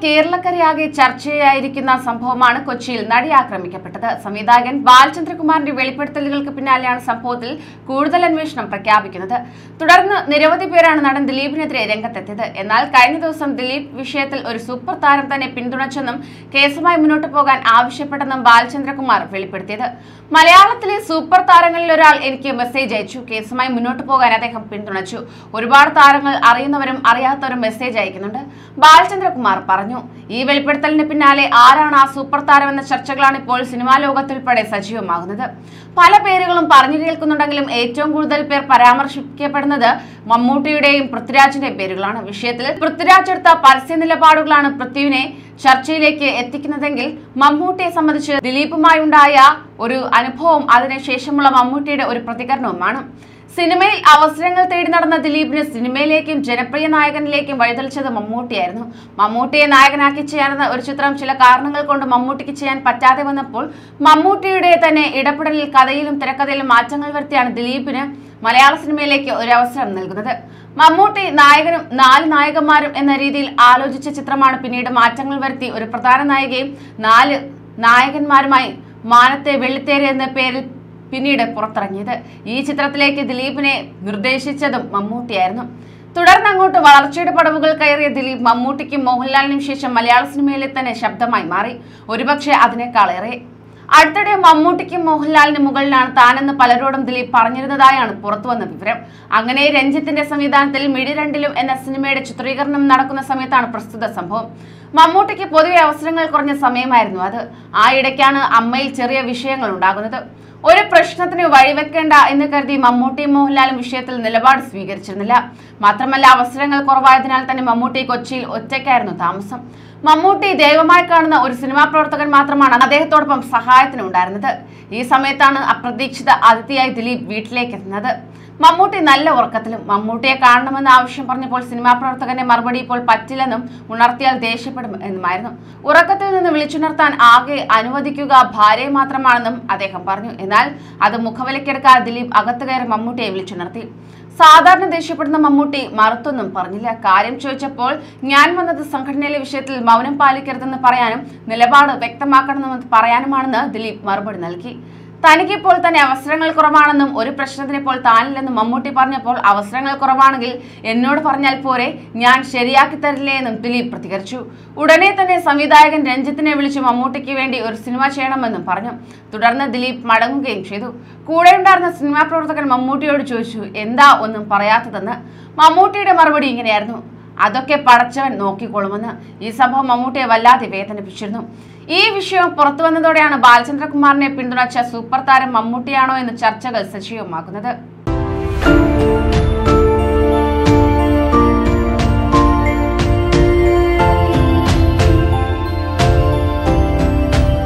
കേരളക്കരയാകെ ചർച്ചയായിരിക്കുന്ന സംഭവമാണ് കൊച്ചിയിൽ നടി ആക്രമിക്കപ്പെട്ടത് സംവിധായകൻ ബാലചന്ദ്രകുമാറിന്റെ വെളിപ്പെടുത്തലുകൾക്ക് പിന്നാലെയാണ് സംഭവത്തിൽ കൂടുതൽ അന്വേഷണം പ്രഖ്യാപിക്കുന്നത് തുടർന്ന് നിരവധി പേരാണ് നടൻ ദിലീപിനെതിരെ രംഗത്തെത്തിയത് എന്നാൽ കഴിഞ്ഞ ദിവസം ദിലീപ് വിഷയത്തിൽ ഒരു സൂപ്പർ താരം തന്നെ പിന്തുണച്ചെന്നും കേസുമായി മുന്നോട്ട് പോകാൻ ആവശ്യപ്പെട്ടെന്നും ബാലചന്ദ്രകുമാർ വെളിപ്പെടുത്തിയത് മലയാളത്തിലെ സൂപ്പർ താരങ്ങളിൽ ഒരാൾ എനിക്ക് മെസ്സേജ് അയച്ചു കേസുമായി മുന്നോട്ട് പോകാൻ അദ്ദേഹം പിന്തുണച്ചു ഒരുപാട് താരങ്ങൾ അറിയുന്നവരും അറിയാത്തവരും മെസ്സേജ് അയക്കുന്നുണ്ട് ബാലചന്ദ്രകുമാർ പറഞ്ഞു ഈ വെളിപ്പെടുത്തലിന് പിന്നാലെ ആരാണ് ആ സൂപ്പർ താരം എന്ന ചർച്ചകളാണ് ഇപ്പോൾ സിനിമാ ലോകത്തുൾപ്പെടെ സജീവമാകുന്നത് പല പേരുകളും പറഞ്ഞു കേൾക്കുന്നുണ്ടെങ്കിലും ഏറ്റവും കൂടുതൽ പേർ പരാമർശിക്കപ്പെടുന്നത് മമ്മൂട്ടിയുടെയും പൃഥ്വിരാജിന്റെയും പേരുകളാണ് വിഷയത്തിൽ പൃഥ്വിരാജ് എടുത്ത പരസ്യ നിലപാടുകളാണ് പൃഥ്വിനെ ചർച്ചയിലേക്ക് എത്തിക്കുന്നതെങ്കിൽ മമ്മൂട്ടിയെ സംബന്ധിച്ച് ദിലീപുമായുണ്ടായ ഒരു അനുഭവം അതിനുശേഷമുള്ള മമ്മൂട്ടിയുടെ ഒരു പ്രതികരണവുമാണ് സിനിമയിൽ അവസരങ്ങൾ തേടി നടന്ന ദിലീപിന് സിനിമയിലേക്കും ജനപ്രിയ നായകനിലേക്കും വഴിതെളിച്ചത് മമ്മൂട്ടിയായിരുന്നു മമ്മൂട്ടിയെ നായകനാക്കി ചെയ്യാനെന്ന ഒരു ചിത്രം ചില കാരണങ്ങൾ കൊണ്ട് മമ്മൂട്ടിക്ക് ചെയ്യാൻ പറ്റാതെ വന്നപ്പോൾ മമ്മൂട്ടിയുടെ തന്നെ ഇടപെടലിൽ കഥയിലും തിരക്കഥയിലും മാറ്റങ്ങൾ വരുത്തിയാണ് ദിലീപിന് മലയാള സിനിമയിലേക്ക് ഒരു അവസരം നൽകുന്നത് മമ്മൂട്ടി നായകനും നാല് നായകന്മാരും എന്ന രീതിയിൽ ആലോചിച്ച ചിത്രമാണ് പിന്നീട് മാറ്റങ്ങൾ വരുത്തി ഒരു പ്രധാന നായികയും നാല് നായകന്മാരുമായി മാനത്തെ വെള്ളിത്തേര് എന്ന പേരിൽ പിന്നീട് പുറത്തിറങ്ങിയത് ഈ ചിത്രത്തിലേക്ക് ദിലീപിനെ നിർദ്ദേശിച്ചതും മമ്മൂട്ടിയായിരുന്നു തുടർന്ന് അങ്ങോട്ട് വളർച്ചയുടെ പടവുകൾ കയറിയ ദിലീപ് മമ്മൂട്ടിക്കും മോഹൻലാലിനും ശേഷം മലയാള സിനിമയിലെ തന്നെ ശബ്ദമായി മാറി ഒരുപക്ഷെ അതിനേക്കാളേറെ അടുത്തിടെ മമ്മൂട്ടിക്കും മോഹൻലാലിനും മുകളിലാണ് താനെന്ന് പലരോടും ദിലീപ് പറഞ്ഞിരുന്നതായാണ് പുറത്തുവന്ന വിവരം അങ്ങനെ രഞ്ജിത്തിന്റെ സംവിധാനത്തിൽ മിടി രണ്ടിലും എന്ന സിനിമയുടെ ചിത്രീകരണം നടക്കുന്ന സമയത്താണ് പ്രസ്തുത സംഭവം മമ്മൂട്ടിക്ക് പൊതുവെ അവസരങ്ങൾ കുറഞ്ഞ സമയമായിരുന്നു അത് ആ ഇടയ്ക്കാണ് അമ്മയിൽ ചെറിയ വിഷയങ്ങൾ ഉണ്ടാകുന്നത് ഒരു പ്രശ്നത്തിന് വഴിവെക്കേണ്ട എന്ന് കരുതി മമ്മൂട്ടിയും മോഹൻലാലും വിഷയത്തിൽ നിലപാട് സ്വീകരിച്ചിരുന്നില്ല മാത്രമല്ല അവസരങ്ങൾ കുറവായതിനാൽ തന്നെ മമ്മൂട്ടി കൊച്ചിയിൽ ഒറ്റയ്ക്കായിരുന്നു താമസം മമ്മൂട്ടി ദൈവമായി കാണുന്ന ഒരു സിനിമാ പ്രവർത്തകൻ മാത്രമാണ് അദ്ദേഹത്തോടൊപ്പം സഹായത്തിന് ഉണ്ടായിരുന്നത് ഈ സമയത്താണ് അപ്രതീക്ഷിത അതിഥിയായി ദിലീപ് വീട്ടിലേക്ക് എത്തുന്നത് മമ്മൂട്ടി നല്ല ഉറക്കത്തിലും മമ്മൂട്ടിയെ കാണണമെന്ന് ആവശ്യം പറഞ്ഞപ്പോൾ സിനിമാ പ്രവർത്തകന്റെ മറുപടി ഇപ്പോൾ പറ്റില്ലെന്നും ഉണർത്തിയാൽ ദേഷ്യപ്പെടും എന്നുമായിരുന്നു ഉറക്കത്തിൽ നിന്ന് വിളിച്ചുണർത്താൻ ആകെ അനുവദിക്കുക ഭാര്യയെ മാത്രമാണെന്നും അദ്ദേഹം പറഞ്ഞു എന്നാൽ അത് മുഖവിലക്കെടുക്കാതെ ദിലീപ് അകത്ത് കയറി മമ്മൂട്ടിയെ വിളിച്ചുണർത്തി സാധാരണ ദേഷ്യപ്പെടുന്ന മമ്മൂട്ടി മറുത്തൊന്നും പറഞ്ഞില്ല കാര്യം ചോദിച്ചപ്പോൾ ഞാൻ വന്നത് സംഘടനയിലെ വിഷയത്തിൽ മൗനം പാലിക്കരുതെന്ന് പറയാനും നിലപാട് വ്യക്തമാക്കണമെന്ന് പറയാനുമാണെന്ന് ദിലീപ് മറുപടി നൽകി തനിക്കിപ്പോൾ തന്നെ അവസരങ്ങൾ കുറവാണെന്നും ഒരു പ്രശ്നത്തിന് ഇപ്പോൾ താനില്ലെന്നും മമ്മൂട്ടി പറഞ്ഞപ്പോൾ അവസരങ്ങൾ കുറവാണെങ്കിൽ എന്നോട് പറഞ്ഞാൽ പോരെ ഞാൻ ശരിയാക്കി തരില്ലേ എന്നും ദിലീപ് പ്രതികരിച്ചു ഉടനെ തന്നെ സംവിധായകൻ രഞ്ജിത്തിനെ വിളിച്ച് മമ്മൂട്ടിക്ക് വേണ്ടി ഒരു സിനിമ ചെയ്യണമെന്നും പറഞ്ഞു തുടർന്ന് ദിലീപ് മടങ്ങുകയും ചെയ്തു കൂടെയുണ്ടായിരുന്ന സിനിമാ പ്രവർത്തകൻ മമ്മൂട്ടിയോട് ചോദിച്ചു എന്താ ഒന്നും പറയാത്തതെന്ന് മമ്മൂട്ടിയുടെ മറുപടി ഇങ്ങനെയായിരുന്നു അതൊക്കെ പടച്ചവൻ നോക്കിക്കൊള്ളുമെന്ന് ഈ സംഭവം മമ്മൂട്ടിയെ വല്ലാതെ വേദനിപ്പിച്ചിരുന്നു ഈ വിഷയം പുറത്തു വന്നതോടെയാണ് ബാലചന്ദ്രകുമാറിനെ പിന്തുണച്ച സൂപ്പർ താരം മമ്മൂട്ടിയാണോ എന്ന് ചർച്ചകൾ സജീവമാക്കുന്നത്